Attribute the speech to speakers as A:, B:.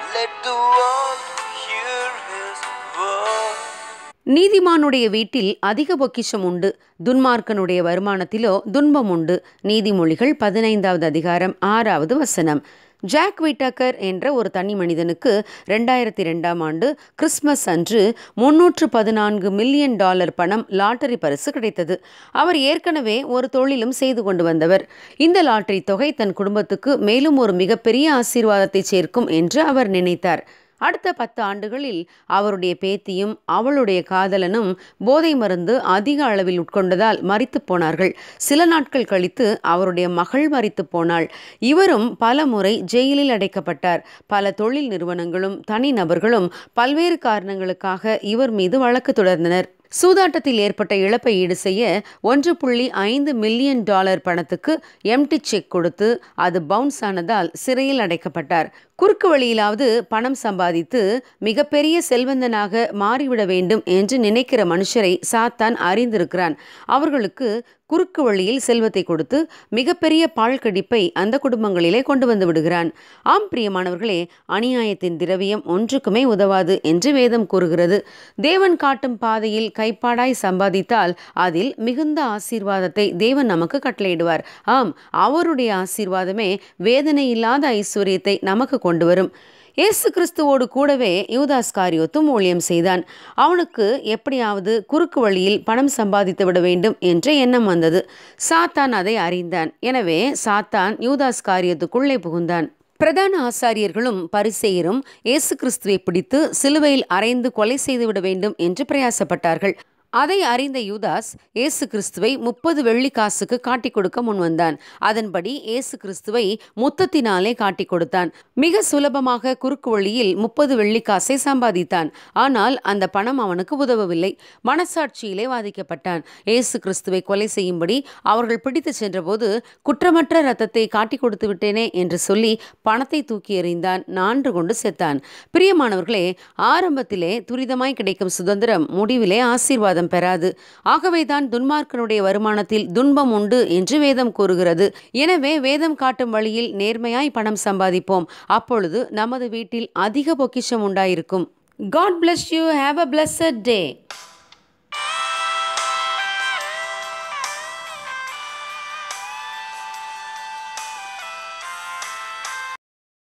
A: Let the world hear his word.
B: நீதிமானுடைய வீட்டில் அதிக பொக்கிஷம் உண்டு துன்மார்க்கனுடைய வருமானத்திலோ துன்பம் உண்டு நீதிமொழிகள் பதினைந்தாவது அதிகாரம் ஆறாவது வசனம் ஜாக் விட்டாக்கர் என்ற ஒரு தனி மனிதனுக்கு ரெண்டாயிரத்தி ரெண்டாம் ஆண்டு கிறிஸ்மஸ் அன்று முன்னூற்று பதினான்கு மில்லியன் டாலர் பணம் லாட்டரி பரிசு கிடைத்தது அவர் ஏற்கனவே ஒரு தொழிலும் செய்து கொண்டு வந்தவர் இந்த லாட்டரி தொகை தன் குடும்பத்துக்கு மேலும் ஒரு மிகப்பெரிய ஆசீர்வாதத்தை சேர்க்கும் என்று அவர் நினைத்தார் அடுத்த பத்து ஆண்டுகளில் அவருடைய பேத்தியும் அவளுடைய காதலனும் போதை மருந்து அதிக அளவில் உட்கொண்டதால் மரித்து போனார்கள் சில நாட்கள் கழித்து அவருடைய மகள் மரித்து போனாள் இவரும் பல முறை ஜெயிலில் அடைக்கப்பட்டார் பல தொழில் நிறுவனங்களும் தனிநபர்களும் பல்வேறு காரணங்களுக்காக இவர் மீது வழக்கு தொடர்ந்தனர் சூதாட்டத்தில் ஏற்பட்ட இழப்பை ஈடு செய்ய ஒன்று புள்ளி ஐந்து மில்லியன் டாலர் பணத்துக்கு எம்டி செக் கொடுத்து அது பவுன்ஸ் ஆனதால் சிறையில் அடைக்கப்பட்டார் குறுக்கு வழியிலாவது பணம் சம்பாதித்து மிகப்பெரிய செல்வந்தனாக மாறிவிட வேண்டும் என்று நினைக்கிற மனுஷரை சாத்தான் அறிந்திருக்கிறான் அவர்களுக்கு குறுக்கு வழியில் செல்வத்தை கொடுத்து மிகப்பெரிய பாழ்கடிப்பை அந்த குடும்பங்களிலே கொண்டு வந்து விடுகிறான் ஆம் பிரியமானவர்களே அநியாயத்தின் திரவியம் ஒன்றுக்குமே உதவாது என்று வேதம் கூறுகிறது தேவன் காட்டும் பாதையில் கைப்பாடாய் சம்பாதித்தால் அதில் மிகுந்த ஆசீர்வாதத்தை தேவன் நமக்கு கட்டளையிடுவார் ஆம் அவருடைய ஆசீர்வாதமே வேதனை இல்லாத ஐஸ்வர்யத்தை நமக்கு கொண்டு வரும் இயேசு கிறிஸ்துவோடு கூடவே யூதாஸ் காரியோத்தும் ஊழியம் செய்தான் அவனுக்கு எப்படியாவது குறுக்கு வழியில் பணம் சம்பாதித்து விட வேண்டும் என்ற எண்ணம் வந்தது சாத்தான் அதை அறிந்தான் எனவே சாத்தான் யூதாஸ் காரியத்துக்குள்ளே புகுந்தான் பிரதான ஆசாரியர்களும் பரிசெயரும் இயேசு கிறிஸ்துவை பிடித்து சிலுவையில் அறைந்து கொலை செய்துவிட வேண்டும் என்று பிரயாசப்பட்டார்கள் அதை அறிந்த யூதாஸ் இயேசு கிறிஸ்துவை முப்பது வெள்ளி காசுக்கு காட்டிக் கொடுக்க முன்வந்தான் அதன்படி இயேசு கிறிஸ்துவை முத்தத்தினாலே காட்டிக் கொடுத்தான் மிக சுலபமாக குறுக்கு வழியில் முப்பது வெள்ளி காசை சம்பாதித்தான் ஆனால் அந்த பணம் அவனுக்கு உதவவில்லை மனசாட்சியிலே வாதிக்கப்பட்டான் இயேசு கிறிஸ்துவை கொலை செய்யும்படி அவர்கள் பிடித்து சென்றபோது குற்றமற்ற ரத்தத்தை காட்டிக் கொடுத்து விட்டேனே என்று சொல்லி பணத்தை தூக்கி எறிந்தான் நான்று கொண்டு செத்தான் பிரியமானவர்களே ஆரம்பத்திலே துரிதமாய் கிடைக்கும் சுதந்திரம் முடிவிலே ஆசீர்வாதம் பெறாது ஆகவேதான் துன்மார்க்கனுடைய வருமானத்தில் துன்பம் உண்டு என்று வேதம் கூறுகிறது எனவே வேதம் காட்டும் வழியில் நேர்மையாய் பணம் சம்பாதிப்போம் அப்பொழுது நமது வீட்டில் அதிக பொக்கிஷம் உண்டாயிருக்கும் God bless you have a blessed day